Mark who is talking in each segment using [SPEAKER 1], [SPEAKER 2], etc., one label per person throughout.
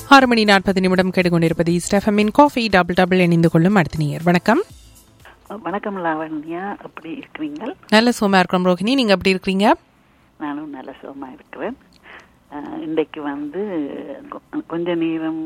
[SPEAKER 1] ஆறு மணி நாற்பது நிமிடம் கேட்டுக்கொண்டிருப்பது ஸ்டெஃபமின் காஃபி டபுள் டபுள் இணைந்து கொள்ளும் அடுத்த நேயர் வணக்கம்
[SPEAKER 2] வணக்கம் லாவண்யா எப்படி இருக்கிறீங்க
[SPEAKER 1] நல்ல சோமா இருக்கிறோம் ரோஹிணி நீங்க எப்படி இருக்கிறீங்க
[SPEAKER 2] நானும் நல்ல சுகமா இருக்கிறேன் அஹ், இன்றைக்கு வந்து கொ- கொஞ்ச நேரம்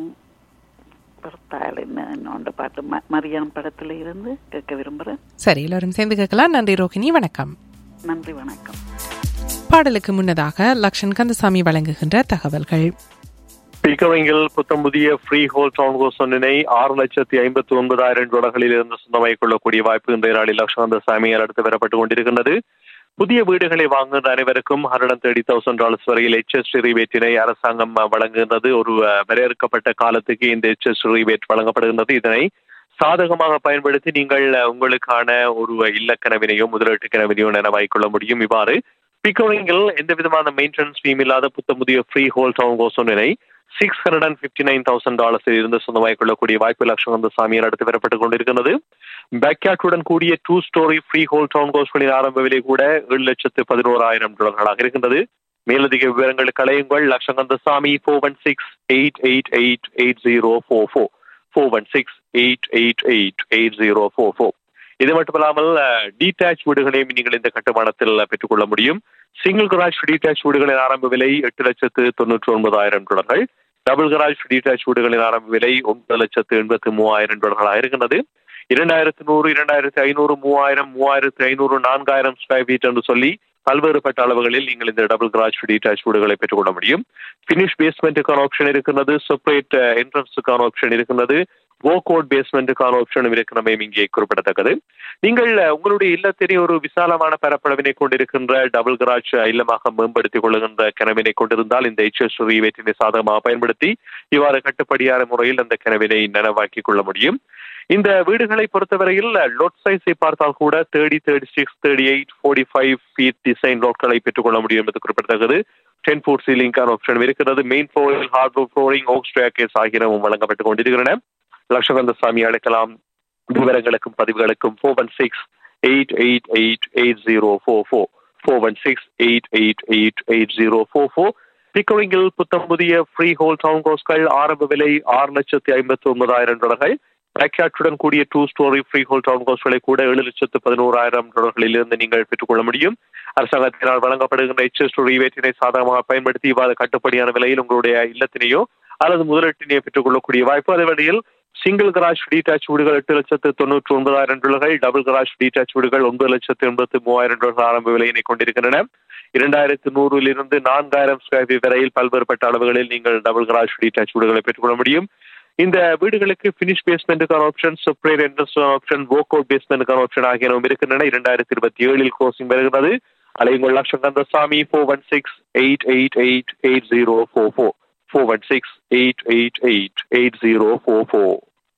[SPEAKER 2] பொறுத்தாள் என்ன என்னோட பாட்டு ம- மரியாம் படத்துல இருந்து கேட்க விரும்புறேன்
[SPEAKER 1] சரி எல்லாரும் சேர்ந்து கேட்கலாம் நன்றி ரோஹிணி வணக்கம்
[SPEAKER 2] நன்றி வணக்கம்
[SPEAKER 1] பாடலுக்கு முன்னதாக லக்ஷன் கந்தசாமி வழங்குகின்ற தகவல்கள்
[SPEAKER 3] பிக்கரிங்கில் புத்தம் புதிய ஃப்ரீ ஹோல் டவுன் கோசனினை ஆறு லட்சத்தி ஐம்பத்தி ஒன்பதாயிரம் டாலர்களில் இருந்து சொந்தமாக்கிக் கொள்ளக்கூடிய வாய்ப்பு இன்றைய நாளில் லட்சணந்த சாமியால் அடுத்து பெறப்பட்டுக் கொண்டிருக்கின்றது புதிய வீடுகளை வாங்குகின்ற அனைவருக்கும் ஹண்ட்ரட் தேர்ட்டி தௌசண்ட் டாலர்ஸ் வரையில் எச்எஸ் ரீபேட்டினை அரசாங்கம் அஹ், வழங்குகின்றது ஒரு அஹ், வரையறுக்கப்பட்ட காலத்துக்கு இந்த எச்எஸ் ரீபேட் வழங்கப்படுகின்றது இதனை சாதகமாக பயன்படுத்தி நீங்கள் அஹ், உங்களுக்கான ஒரு இல்ல கனவினையோ முதலீட்டு கனவினையோ நனவாக்கிக் கொள்ள முடியும் இவ்வாறு பிக்கரிங்கில் எந்த விதமான மெயின்டெனன்ஸ் ஃபீம் இல்லாத புத்த புதிய ஃப்ரீ ஹோல் டவுன் கோசனினை six hundred and fifty nine thousand டாலர்ஸில் இருந்து சொந்தமாக்கிக் கொள்ளக்கூடிய வாய்ப்பு லட்சம் சாமியால் அடுத்து பெறப்பட்டுக் கொண்டிருக்கிறது பேக்யாட்டுடன் கூடிய two storey freehold town கோஸ்களின் ஆரம்ப விலை கூட ஏழு லட்சத்து பதினோராயிரம் டாலர்களாக இருக்கின்றது மேலதிக விவரங்களுக்கு அலையுங்கள் லட்சங்கந்த சாமி four one six eight eight eight eight zero four four four one six eight eight eight eight zero four four இது மட்டுமல்லாமல் டீடாச் வீடுகளையும் நீங்கள் இந்த கட்டுமானத்தில் பெற்றுக்கொள்ள முடியும் சிங்கிள் கராஜ் டீடாச் வீடுகளின் ஆரம்ப விலை எட்டு லட்சத்து தொண்ணூற்றி ஒன்பதாயிரம் டாலர்கள் டபுள் கராஜ் டீடாச் வீடுகளின் ஆரம்ப விலை ஒன்பது லட்சத்து எண்பத்து மூவாயிரம் டாலர்களாக இருக்கின்றது இரண்டாயிரத்து நூறு இரண்டாயிரத்து ஐநூறு மூவாயிரம் மூவாயிரத்து ஐநூறு நான்காயிரம் ஸ்கொயர் ஃபீட் என்று சொல்லி பல்வேறுபட்ட அளவுகளில் நீங்கள் இந்த டபுள் கராஜ் டீடாச் வீடுகளை பெற்றுக்கொள்ள முடியும் பினிஷ் பேஸ்மெண்ட்டுக்கான ஆப்ஷன் இருக்கின்றது செப்பரேட் என்ட்ரன்ஸுக்கான ஆப்ஷன் இருக்கின்றது கோட் பேஸ்மெண்ட்டுக்கான ஆப்ஷனும் இருக்கிறமே இங்கே குறிப்பிடத்தக்கது நீங்கள் அஹ், உங்களுடைய இல்லத்தினை ஒரு விசாலமான பரப்பளவினை கொண்டிருக்கின்ற டபுள் கராஜ் இல்லமாக மேம்படுத்திக் கொள்ளுகின்ற கனவினை கொண்டிருந்தால் இந்த எச்எஸ் ரீவேட்டினை சாதகமாக பயன்படுத்தி இவ்வாறு கட்டுப்படியான முறையில் அந்த கனவினை நனவாக்கிக் கொள்ள முடியும் இந்த வீடுகளை பொறுத்தவரையில் லோட் சைஸை பார்த்தால் கூட thirty thirty six thirty eight forty five feet design லோட்களை பெற்றுக்கொள்ள முடியும் என்பது குறிப்பிடத்தக்கது டென் ஃபுட் சீலிங்கான ஆப்ஷன் இருக்கிறது மெயின் ஃப்ளோரில் ஹார்ட்வுட் ஃப்ளோரிங் ஓக் ஸ்டேக்கேஸ் ஆகியனவும் வழங்கப்பட்டுக் கொண்டிருக்கின்றன லட்சகந்த சாமி அழைக்கலாம் விவரங்களுக்கும் பதிவுகளுக்கும் four one six eight eight eight eight zero four four four one six eight eight eight eight zero four four பிக்கரிங்கில் புத்தம் புதிய ஃப்ரீ ஹோல் டவுன் கோஸ்கள் ஆரம்ப விலை ஆறு லட்சத்தி ஐம்பத்தி ஒன்பதாயிரம் டாலர்கள் பேக்யாட்டுடன் கூடிய two storey freehold town கோஸ்களை கூட ஏழு லட்சத்து பதினோராயிரம் டாலர்களில் இருந்து நீங்கள் பெற்றுக்கொள்ள முடியும் அரசாங்கத்தினால் வழங்கப்படுகின்ற எச்எஸ் ரீவேட்டினை சாதகமாக பயன்படுத்தி இவ்வாறு கட்டுப்படியான விலையில் உங்களுடைய இல்லத்தினையோ அல்லது முதலீட்டினையோ பெற்றுக்கொள்ளக்கூடிய வாய்ப்பு அதே வழியில் சிங்கிள் கராஜ் டீடாச் வீடுகள் எட்டு லட்சத்து தொண்ணூற்றி ஒன்பதாயிரம் டாலர்கள் டபுள் கராஜ் டீடாச் வீடுகள் ஒன்பது லட்சத்து எண்பத்து மூவாயிரம் டாலர்கள் ஆரம்ப விலையினை கொண்டிருக்கின்றன இரண்டாயிரத்து நூறில் இருந்து நான்காயிரம் ஸ்கொயர் ஃபீட் வரையில் பல்வேறுபட்ட அளவுகளில் நீங்கள் டபுள் கராஜ் டீடாச் வீடுகளை பெற்றுக்கொள்ள முடியும் இந்த வீடுகளுக்கு பினிஷ் பேஸ்மெண்ட்டுக்கான option separate entrance option walk out பேஸ்மெண்ட்டுக்கான ஆப்ஷன் ஆகியனவும் இருக்கின்றன இரண்டாயிரத்தி இருபத்தி ஏழில் கோசிங் வருகிறது அலையுங்கள் லட்சம் Kandasamy four one six eight eight eight eight zero four four four one six eight eight eight eight zero four four